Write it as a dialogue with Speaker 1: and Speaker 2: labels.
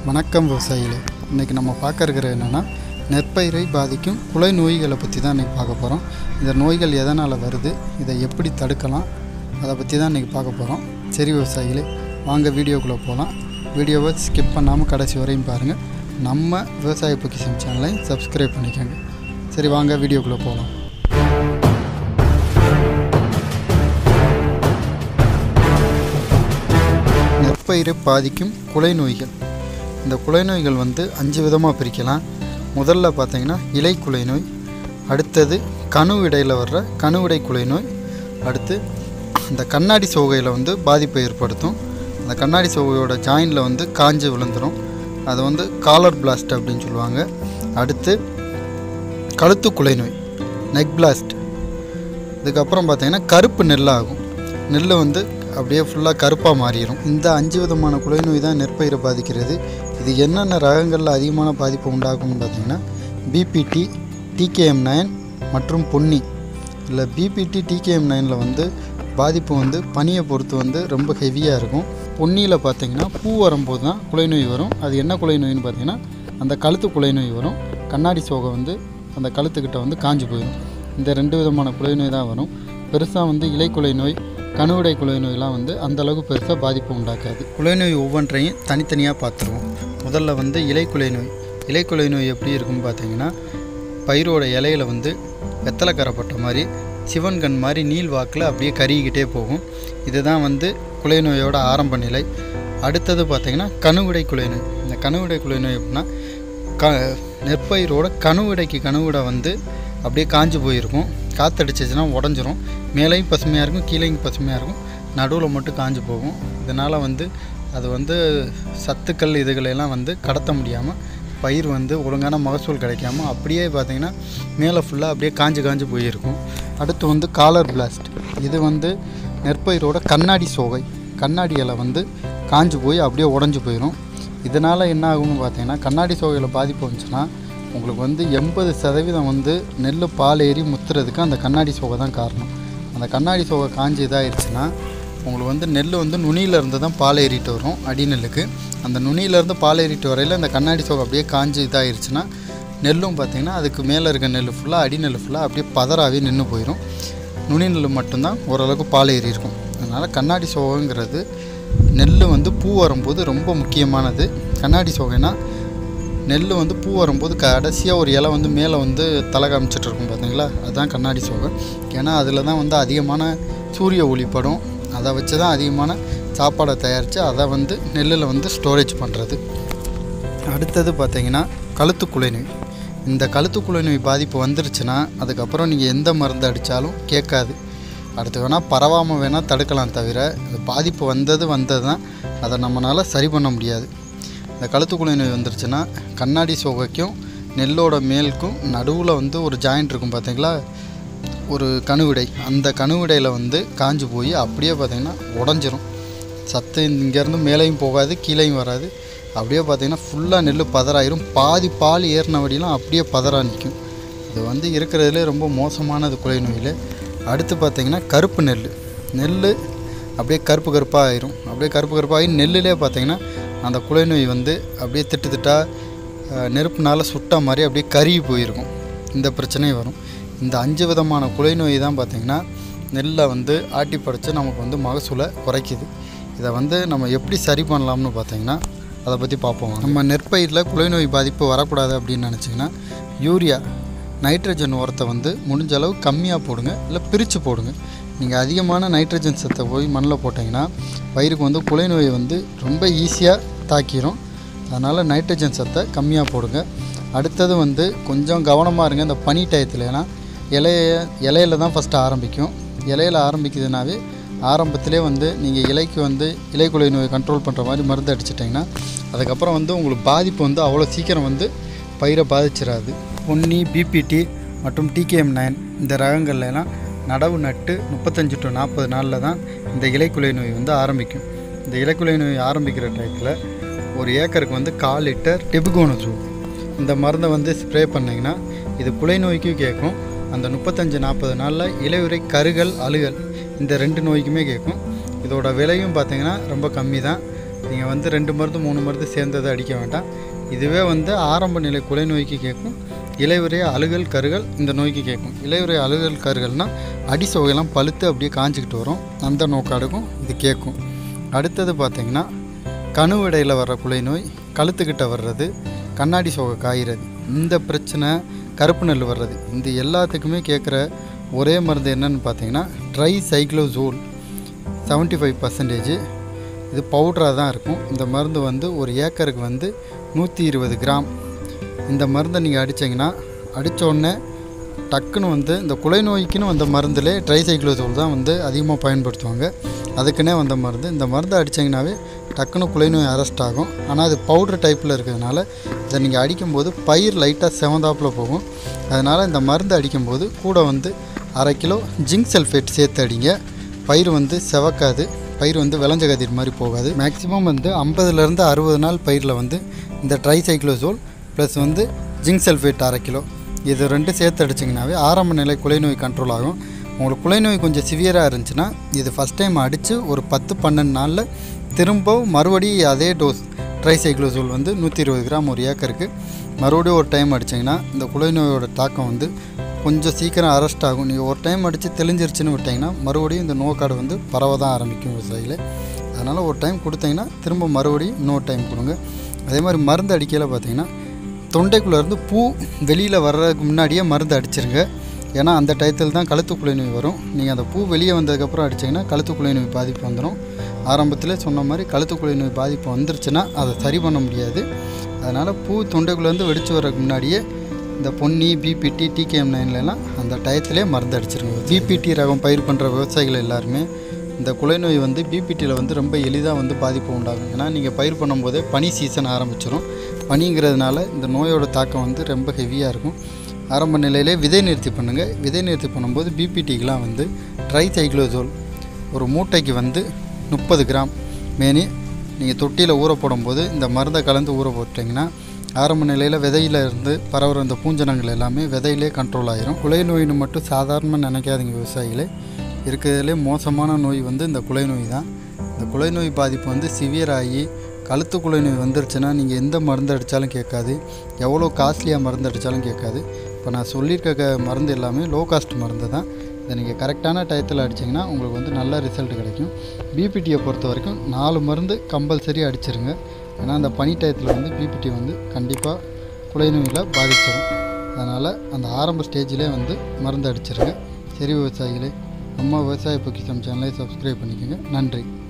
Speaker 1: வணக்கம் விவசாயிகளே இன்றைக்கி நம்ம பார்க்க இருக்கிறது என்னென்னா நெற்பயிரை பாதிக்கும் குலை நோய்களை பற்றி தான் இன்றைக்கி பார்க்க போகிறோம் இந்த நோய்கள் எதனால் வருது இதை எப்படி தடுக்கலாம் அதை பற்றி தான் இன்றைக்கி பார்க்க போகிறோம் சரி விவசாயிகளே வாங்க வீடியோக்குள்ளே போகலாம் வீடியோவை ஸ்கிப் பண்ணாமல் கடைசி வரையும் பாருங்கள் நம்ம விவசாய பொக்கிஷம் சேனலை சப்ஸ்கிரைப் பண்ணிக்கோங்க சரி வாங்க வீடியோக்குள்ளே போகலாம் நெற்பயிரை பாதிக்கும் குலை நோய்கள் இந்த குலை நோய்கள் வந்து அஞ்சு விதமாக பிரிக்கலாம் முதல்ல பார்த்தீங்கன்னா இலை குலை நோய் அடுத்தது கணு இடையில் வர்ற கணுவிடை குலை நோய் அடுத்து இந்த கண்ணாடி சோகையில் வந்து பாதிப்பை ஏற்படுத்தும் அந்த கண்ணாடி சோகையோட ஜாயினில் வந்து காஞ்சு விழுந்துடும் அது வந்து காலர் பிளாஸ்ட் அப்படின்னு சொல்லுவாங்க அடுத்து கழுத்து குலை நோய் நெக் பிளாஸ்ட் இதுக்கப்புறம் பார்த்தீங்கன்னா கருப்பு நெல்லாகும் நெல் வந்து அப்படியே ஃபுல்லாக கருப்பாக மாறிடும் இந்த அஞ்சு விதமான குலை நோய் தான் நெற்பயிரை பாதிக்கிறது இது என்னென்ன ரகங்களில் அதிகமான பாதிப்பு உண்டாகும்னு பார்த்தீங்கன்னா பிபிடி டிகேஎம் நைன் மற்றும் பொன்னி இல்லை பிபிடி டிகேஎம் நைனில் வந்து பாதிப்பு வந்து பனியை பொறுத்து வந்து ரொம்ப ஹெவியாக இருக்கும் பொன்னியில் பார்த்தீங்கன்னா பூ வரும்போது தான் குலை நோய் வரும் அது என்ன குலை நோய்னு பார்த்தீங்கன்னா அந்த கழுத்து குலை நோய் வரும் கண்ணாடி சோகை வந்து அந்த கழுத்துக்கிட்ட வந்து காஞ்சு போயிடும் இந்த ரெண்டு விதமான குலை நோய் தான் வரும் பெருசாக வந்து இலைக்குலை நோய் கணுவிடை குலை நோயெலாம் வந்து அந்த அளவுக்கு பெருசாக பாதிப்பு உண்டாக்காது குலை நோய் ஒவ்வொன்றையும் தனித்தனியாக பார்த்துருவோம் முதல்ல வந்து இலைக்குலை நோய் இலைக்குலை நோய் எப்படி இருக்குன்னு பார்த்தீங்கன்னா பயிரோட இலையில வந்து வெத்தலை கரைப்பட்ட மாதிரி சிவன் கண் மாதிரி நீள் வாக்கில் அப்படியே கருகிக்கிட்டே போகும் இதுதான் வந்து குலை நோயோட ஆரம்ப நிலை அடுத்தது பார்த்தீங்கன்னா கணுவிடை குலை நோய் இந்த கணுவிடை குலை நோய் எப்படின்னா க நெற்பயிரோட கணுவிடைக்கு கணுவிடை வந்து அப்படியே காஞ்சு போயிருக்கும் காற்றடிச்சிச்சுன்னா உடஞ்சிரும் மேலேயும் பசுமையாக இருக்கும் கீழேயும் பசுமையாக இருக்கும் நடுவில் மட்டும் காஞ்சு போகும் இதனால் வந்து அது வந்து சத்துக்கள் இதுகளெல்லாம் வந்து கடத்த முடியாமல் பயிர் வந்து ஒழுங்கான மகசூல் கிடைக்காம அப்படியே பார்த்திங்கன்னா மேலே ஃபுல்லாக அப்படியே காஞ்சு காஞ்சு போயிருக்கும் அடுத்து வந்து காலர் பிளாஸ்ட் இது வந்து நெற்பயிரோட கண்ணாடி சோகை கண்ணாடி இலை வந்து காஞ்சு போய் அப்படியே உடஞ்சி போயிடும் இதனால் என்ன ஆகும்னு பார்த்தீங்கன்னா கண்ணாடி சோகையில் பாதிப்பு வந்துச்சுன்னா உங்களுக்கு வந்து எண்பது சதவீதம் வந்து நெல் பால் ஏறி முத்துறதுக்கு அந்த கண்ணாடி சோகை தான் காரணம் அந்த கண்ணாடி சோகை காஞ்சி இதாகிடுச்சுன்னா உங்களுக்கு வந்து நெல் வந்து நுனியிலேருந்து தான் பால் ஏறிட்டு வரும் அடி நெல்லுக்கு அந்த நுனியிலேருந்து பால் ஏறிட்டு வரையில் அந்த கண்ணாடி சோகை அப்படியே காஞ்சி இதாகிடுச்சுன்னா நெல்லும் பார்த்திங்கன்னா அதுக்கு மேலே இருக்க நெல் ஃபுல்லாக அடி நெல் ஃபுல்லாக அப்படியே பதறாவே நின்று போயிடும் நுனி நெல் மட்டும்தான் ஓரளவுக்கு பால் ஏறி இருக்கும் அதனால் கண்ணாடி சோகைங்கிறது நெல் வந்து பூ வரும்போது ரொம்ப முக்கியமானது கண்ணாடி சோகைனா நெல் வந்து பூ வரும்போது கடைசியாக ஒரு இலை வந்து மேலே வந்து தலை காமிச்சிட்டு இருக்கும் பார்த்தீங்களா அதுதான் கண்ணாடி சோகை ஏன்னா அதில் தான் வந்து அதிகமான சூரிய ஒளிப்படும் அதை வச்சு தான் அதிகமான சாப்பாடை தயாரித்து அதை வந்து நெல்லில் வந்து ஸ்டோரேஜ் பண்ணுறது அடுத்தது பார்த்தீங்கன்னா கழுத்துக்குலை நோய் இந்த கழுத்துக்குலை நோய் பாதிப்பு வந்துருச்சுன்னா அதுக்கப்புறம் நீங்கள் எந்த மருந்து அடித்தாலும் கேட்காது அடுத்து வேணால் பரவாமல் வேணால் தடுக்கலாம் தவிர அது பாதிப்பு வந்தது வந்தது தான் அதை நம்மளால் சரி பண்ண முடியாது இந்த கழுத்துக்குலை நோய் வந்துருச்சுன்னா கண்ணாடி சோகைக்கும் நெல்லோட மேலுக்கும் நடுவில் வந்து ஒரு ஜாயிண்ட் இருக்கும் பார்த்தீங்களா ஒரு கணுவிடை அந்த கணுவிடையில் வந்து காஞ்சு போய் அப்படியே பார்த்திங்கன்னா உடஞ்சிரும் சத்து இங்கேருந்து மேலேயும் போகாது கீழேயும் வராது அப்படியே பார்த்திங்கன்னா ஃபுல்லாக நெல் பதறாயிரும் பாதி பால் ஏறின வடியெல்லாம் அப்படியே பதறா நிற்கும் இது வந்து இருக்கிறதுலே ரொம்ப மோசமானது குலை நோயில் அடுத்து பார்த்திங்கன்னா கருப்பு நெல் நெல் அப்படியே கருப்பு கருப்பாக ஆயிரும் அப்படியே கருப்பு கருப்பாகி நெல்லுலே பார்த்திங்கன்னா அந்த குலை நோய் வந்து அப்படியே திட்டு திட்டாக நெருப்புனால சுட்ட மாதிரி அப்படியே கருகி போயிருக்கும் இந்த பிரச்சனையும் வரும் இந்த அஞ்சு விதமான குலை நோய் தான் பார்த்திங்கன்னா நெல்லை வந்து ஆட்டி படைச்சு நமக்கு வந்து மகசூலை குறைக்குது இதை வந்து நம்ம எப்படி சரி பண்ணலாம்னு பார்த்தீங்கன்னா அதை பற்றி பார்ப்போம் நம்ம நெற்பயிரில் குலை நோய் பாதிப்பு வரக்கூடாது அப்படின்னு நினச்சிங்கன்னா யூரியா நைட்ரஜன் உரத்தை வந்து முடிஞ்ச அளவு கம்மியாக போடுங்க இல்லை பிரித்து போடுங்க நீங்கள் அதிகமான நைட்ரஜன் சத்தை போய் மண்ணில் போட்டிங்கன்னா பயிருக்கு வந்து குலை நோயை வந்து ரொம்ப ஈஸியாக தாக்கிடும் அதனால் நைட்ரஜன் சத்தை கம்மியாக போடுங்க அடுத்தது வந்து கொஞ்சம் கவனமாக இருங்க இந்த பனி டயத்தில் ஏன்னா இலைய இலையில தான் ஃபஸ்ட்டு ஆரம்பிக்கும் இலையில ஆரம்பிக்குதுனாவே ஆரம்பத்திலே வந்து நீங்கள் இலைக்கு வந்து இலைக்குலை நோய் கண்ட்ரோல் பண்ணுற மாதிரி மருந்து அடிச்சிட்டிங்கன்னா அதுக்கப்புறம் வந்து உங்களுக்கு பாதிப்பு வந்து அவ்வளோ சீக்கிரம் வந்து பயிரை பாதிச்சிடாது பொன்னி பிபிடி மற்றும் டிகேஎம் நைன் இந்த ரகங்கள்லாம் நடவு நட்டு முப்பத்தஞ்சு டு நாற்பது நாளில் தான் இந்த இலைக்குலை நோய் வந்து ஆரம்பிக்கும் இந்த இலைக்குலை நோய் ஆரம்பிக்கிற டயத்தில் ஒரு ஏக்கருக்கு வந்து கால் லிட்டர் டெபுகோனசூ இந்த மருந்தை வந்து ஸ்ப்ரே பண்ணிங்கன்னா இது குலை நோய்க்கும் கேட்கும் அந்த முப்பத்தஞ்சு நாற்பது நாளில் இலையுறை கருகள் அழுகல் இந்த ரெண்டு நோய்க்குமே கேட்கும் இதோட விலையும் பார்த்தீங்கன்னா ரொம்ப கம்மி தான் நீங்கள் வந்து ரெண்டு மருந்து மூணு மருந்து சேர்ந்ததை அடிக்க வேண்டாம் இதுவே வந்து ஆரம்ப நிலை குலை நோய்க்கு கேட்கும் இலையுறைய அழுகல் கருகள் இந்த நோய்க்கு கேட்கும் இலையுறைய அழுகல் கருகள்னால் அடி சுவையெல்லாம் பழுத்து அப்படியே காஞ்சிக்கிட்டு வரும் அந்த நோக்காடுக்கும் இது கேட்கும் அடுத்தது பார்த்திங்கன்னா கணுவிடையில் வர்ற குலை நோய் கழுத்துக்கிட்ட வர்றது கண்ணாடி சோகை காய்கிறது இந்த பிரச்சனை கருப்பு நெல் வர்றது இந்த எல்லாத்துக்குமே கேட்குற ஒரே மருந்து என்னன்னு பார்த்தீங்கன்னா tricyclazole seventy five percentage இது பவுடராக தான் இருக்கும் இந்த மருந்து வந்து ஒரு ஏக்கருக்கு வந்து நூற்றி இருபது கிராம் இந்த மருந்தை நீங்கள் அடித்தீங்கன்னா அடித்த உடனே டக்குன்னு வந்து இந்த குலை நோய்க்குன்னு வந்த மருந்துலே ட்ரைசைக்ளோசோல் தான் வந்து அதிகமாக பயன்படுத்துவாங்க அதுக்குன்னே வந்த மருந்து இந்த மருந்து அடித்தீங்கன்னாவே டக்குன்னு குலை நோய் அரெஸ்ட் ஆகும் ஆனால் அது பவுடர் டைப்பில் இருக்கிறதுனால இதை நீங்கள் அடிக்கும்போது பயிர் லைட்டாக செவந்தாப்பில் போகும் அதனால் இந்த மருந்து அடிக்கும்போது கூட வந்து அரை கிலோ ஜிங்க் சல்ஃபேட் சேர்த்து அடிங்க பயிர் வந்து செவக்காது பயிர் வந்து விளைஞ்ச கதிர் மாதிரி போகாது மேக்ஸிமம் வந்து ஐம்பதுலேருந்து அறுபது நாள் பயிரில் வந்து இந்த ட்ரைசைக்ளோசோல் ப்ளஸ் வந்து ஜிங்க் சல்ஃபேட் அரை கிலோ இது ரெண்டும் சேர்த்து அடிச்சிங்கனாவே ஆரம்ப நிலை குலை நோய் கண்ட்ரோல் ஆகும் உங்களுக்கு குலை நோய் கொஞ்சம் சிவியராக இருந்துச்சுன்னா இது ஃபஸ்ட் டைம் அடித்து ஒரு பத்து பன்னெண்டு நாளில் திரும்ப மறுபடியும் அதே டோஸ் ட்ரைசைக்ளோசோல் வந்து நூற்றி இருபது கிராம் ஒரு ஏக்கருக்கு மறுபடியும் ஒரு டைம் அடிச்சிங்கன்னா இந்த குலை நோயோட தாக்கம் வந்து கொஞ்சம் சீக்கிரம் அரெஸ்ட் ஆகும் நீங்கள் ஒரு டைம் அடித்து தெளிஞ்சிருச்சுன்னு விட்டிங்கன்னா மறுபடியும் இந்த நோக்காடு வந்து பரவ தான் ஆரம்பிக்கும் விவசாயியில் அதனால் ஒரு டைம் கொடுத்தீங்கன்னா திரும்ப மறுபடியும் இன்னொரு டைம் கொடுங்க அதே மாதிரி மருந்து அடிக்கையில் பார்த்தீங்கன்னா தொண்டைக்குள்ளேருந்து பூ வெளியில் வர்றதுக்கு முன்னாடியே மருந்து அடிச்சிருங்க ஏன்னா அந்த டயத்தில் தான் கழுத்துக்குலை நோய் வரும் நீங்கள் அந்த பூ வெளியே வந்ததுக்கப்புறம் அடிச்சிங்கன்னா கழுத்துக்குலை நோய் பாதிப்பு வந்துடும் ஆரம்பத்திலே சொன்ன மாதிரி கழுத்துக்குலை நோய் பாதிப்பு வந்துருச்சுன்னா அதை சரி பண்ண முடியாது அதனால் பூ தொண்டைக்குள்ளேருந்து வெடிச்சு வர்றதுக்கு முன்னாடியே இந்த பொன்னி பிபிடி டிகேஎம் நைன்லலாம் அந்த டயத்திலே மருந்து அடிச்சிருங்க பிபிடி ரகம் பயிர் பண்ணுற விவசாயிகள் எல்லாருமே இந்த குலை நோய் வந்து பிபிடியில் வந்து ரொம்ப எளிதாக வந்து பாதிப்பு உண்டாகும் ஏன்னா நீங்கள் பயிர் பண்ணும்போதே பனி சீசன் ஆரம்பிச்சிடும் பனிங்கிறதுனால இந்த நோயோட தாக்கம் வந்து ரொம்ப ஹெவியாக இருக்கும் ஆரம்ப நிலையிலே விதை நிறுத்தி பண்ணுங்கள் விதை நிறுத்தி பண்ணும்போது பிபிடிக்கெலாம் வந்து ட்ரை சைக்ளோசோல் ஒரு மூட்டைக்கு வந்து முப்பது கிராம் மேனி நீங்கள் தொட்டியில் ஊற போடும்போது இந்த மருந்தை கலந்து ஊற போட்டிங்கன்னா ஆரம்ப நிலையில் விதையில இருந்து பரவுற இந்த பூஞ்சனங்கள் எல்லாமே விதையிலே கண்ட்ரோல் ஆயிரும் குலை நோயின்னு மட்டும் சாதாரணமாக நினைக்காதீங்க விவசாயிகளே இருக்கிறதுலே மோசமான நோய் வந்து இந்த குலை நோய் தான் இந்த குலை நோய் பாதிப்பு வந்து சிவியர் ஆகி கழுத்து குலை நோய் வந்துருச்சுன்னா நீங்கள் எந்த மருந்து அடித்தாலும் கேட்காது எவ்வளோ காஸ்ட்லியாக மருந்து அடித்தாலும் கேட்காது இப்போ நான் சொல்லியிருக்க க- மருந்து எல்லாமே லோ காஸ்ட் மருந்து தான் இதை நீங்கள் கரெக்டான டயத்தில் அடிச்சிங்கன்னா உங்களுக்கு வந்து நல்ல ரிசல்ட் கிடைக்கும் பிபிடியை பொறுத்த வரைக்கும் நாலு மருந்து கம்பல்சரி அடிச்சிருங்க ஏன்னா அந்த பனி டயத்தில் வந்து பிபிடி வந்து கண்டிப்பாக குலை நோயில் பாதிச்சிடும் அதனால் அந்த ஆரம்ப ஸ்டேஜிலே வந்து மருந்து அடிச்சிருங்க சரி விவசாயிகளே நம்ம விவசாய பொக்கிஷம் சேனலை சப்ஸ்கிரைப் பண்ணிக்கோங்க நன்றி